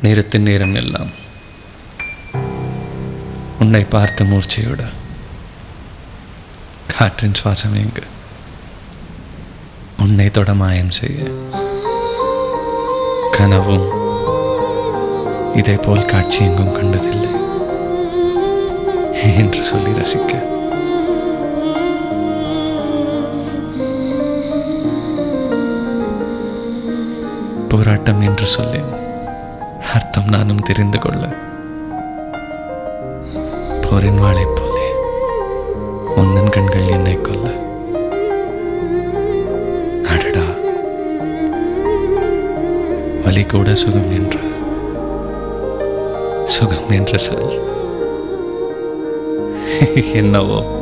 நேரத்தின் நேரம் எல்லாம் உன்னை பார்த்த மூர்ச்சையோட காற்றின் சுவாசம் எங்கு உன்னை தொட மாயம் செய்ய கனவும் இதை போல் காட்சி எங்கும் கண்டதில்லை என்று சொல்லி ரசிக்க போராட்டம் என்று சொல்லி அர்த்தம் நானும் தெரிந்து கொள்ள போரின் வாளை போலே முன்னன் கண்கள் என்னை கொல்ல அடடா வலி கூட சுகம் என்ற சுகம் என்ற சொல் என்னவோ